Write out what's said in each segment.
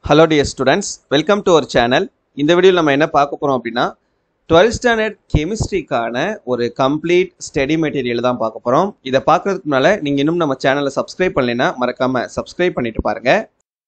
hello dear students welcome to our channel இந்த வீடியோவில் நம்ம என்ன பார்க்க போகிறோம் அப்படின்னா டுவெல்த் ஸ்டாண்டர்ட் கெமிஸ்ட்ரிக்கான ஒரு கம்ப்ளீட் ஸ்டடி மெட்டீரியல் தான் பார்க்க போகிறோம் இதை பார்க்கறதுக்கு முன்னால் நீங்கள் இன்னும் நம்ம சேனலை சப்ஸ்கிரைப் பண்ணலைன்னா மறக்காமல் சப்ஸ்கிரைப் பண்ணிட்டு பாருங்கள்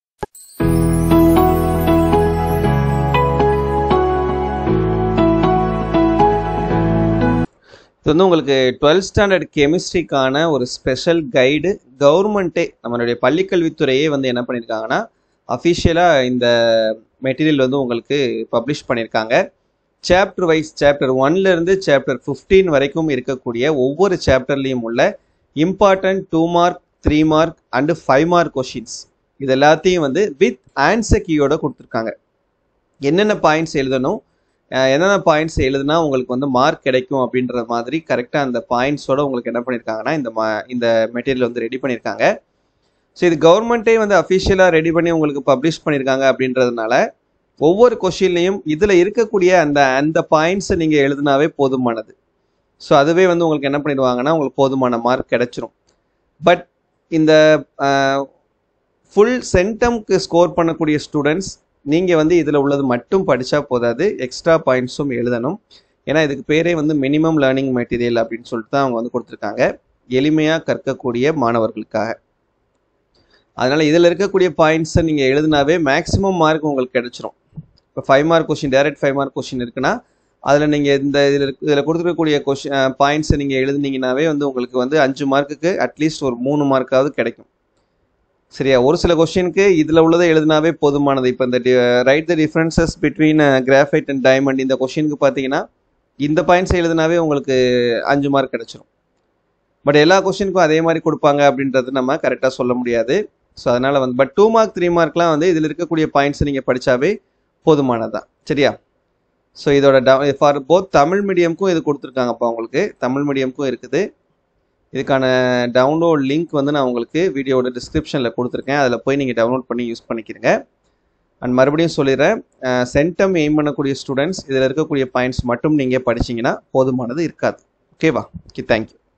இது வந்து உங்களுக்கு டுவெல்த் ஸ்டாண்டர்ட் கெமிஸ்ட்ரிக்கான ஒரு ஸ்பெஷல் கைடு கவர்மெண்ட்டே நம்மளுடைய பள்ளிக்கல்வித்துறையே வந்து என்ன பண்ணியிருக்காங்கன்னா அஃபிஷியலாக இந்த மெட்டீரியல் வந்து உங்களுக்கு பப்ளிஷ் பண்ணியிருக்காங்க சாப்டர் வைஸ் சாப்டர் ஒன்லேருந்து சாப்டர் ஃபிஃப்டீன் வரைக்கும் இருக்கக்கூடிய ஒவ்வொரு சாப்டர்லேயும் உள்ள important two mark three mark and five mark questions இது எல்லாத்தையும் வந்து வித் ஆன்சர் கீயோட கொடுத்துருக்காங்க என்னென்ன பாயிண்ட்ஸ் எழுதணும் அஹ் என்னென்ன பாயிண்ட்ஸ் எழுதுனா உங்களுக்கு வந்து மார்க் கிடைக்கும் அப்படின்ற மாதிரி கரெக்டாக அந்த பாயிண்ட்ஸோட உங்களுக்கு என்ன பண்ணியிருக்காங்கன்னா இந்த மா இந்த மெட்டீரியல் வந்து ரெடி பண்ணியிருக்காங்க ஸோ இது கவர்மெண்ட்டே வந்து அஃபிஷியலாக ரெடி பண்ணி உங்களுக்கு பப்ளிஷ் பண்ணியிருக்காங்க அப்படின்றதுனால ஒவ்வொரு கொஷின்லையும் இதில் இருக்கக்கூடிய அந்த அந்த பாயிண்ட்ஸை நீங்கள் எழுதினாவே போதுமானது ஸோ அதுவே வந்து உங்களுக்கு என்ன பண்ணிடுவாங்கன்னா உங்களுக்கு போதுமான மார்க் கிடைச்சிரும் பட் இந்த ஃபுல் சென்டம்க்கு ஸ்கோர் பண்ணக்கூடிய ஸ்டூடெண்ட்ஸ் நீங்கள் வந்து இதில் உள்ளது மட்டும் படித்தா போதாது எக்ஸ்ட்ரா பாயிண்ட்ஸும் எழுதணும் ஏன்னா இதுக்கு பேரே வந்து மினிமம் லேர்னிங் மெட்டீரியல் அப்படின்னு சொல்லிட்டு தான் அவங்க வந்து கொடுத்துருக்காங்க எளிமையாக கற்கக்கூடிய மாணவர்களுக்காக அதனால் இதில் இருக்கக்கூடிய பாயிண்ட்ஸை நீங்கள் எழுதினாவே மேக்ஸிமம் மார்க் உங்களுக்கு கிடைச்சிரும் இப்போ five mark question direct five mark question இருக்குன்னா அதில் நீங்கள் இந்த இதில் இருக்கு இதில் கொடுத்துருக்கக்கூடிய கொஷின் பாயிண்ட்ஸை நீங்கள் எழுதுனீங்கனாவே வந்து உங்களுக்கு வந்து அஞ்சு மார்க்குக்கு அட்லீஸ்ட் ஒரு மூணு மார்க்காவது கிடைக்கும் சரியா ஒரு சில கொஷினுக்கு இதில் உள்ளதை எழுதினாவே போதுமானது இப்போ இந்த write the differences between graphite and diamond இந்த கொஷினுக்கு பார்த்தீங்கன்னா இந்த பாயிண்ட்ஸ் எழுதினாவே உங்களுக்கு அஞ்சு மார்க் கிடைச்சிரும் பட் எல்லா கொஷினுக்கும் அதே மாதிரி கொடுப்பாங்க அப்படின்றது நம்ம கரெக்டாக சொல்ல முடியாது ஸோ அதனால் வந்து பட் டூ மார்க் த்ரீ மார்க்லாம் வந்து இதில் இருக்கக்கூடிய பாயிண்ட்ஸை நீங்கள் படித்தாவே போதுமானதான் சரியா ஸோ இதோட ட ஃபார் போத் தமிழ் மீடியம்க்கும் இது கொடுத்துருக்காங்கப்பா உங்களுக்கு தமிழ் மீடியம்க்கும் இருக்குது இதுக்கான டவுன்லோட் லிங்க் வந்து நான் உங்களுக்கு வீடியோட டிஸ்கிரிப்ஷனில் கொடுத்துருக்கேன் அதில் போய் நீங்கள் டவுன்லோட் பண்ணி யூஸ் பண்ணிக்கிறங்க அண்ட் மறுபடியும் சொல்லிடுறேன் சென்டம் எய்ம் பண்ணக்கூடிய ஸ்டூடெண்ட்ஸ் இதில் இருக்கக்கூடிய பாயிண்ட்ஸ் மட்டும் நீங்கள் படிச்சிங்கன்னா போதுமானது இருக்காது ஓகேவா ஓகே தேங்க்யூ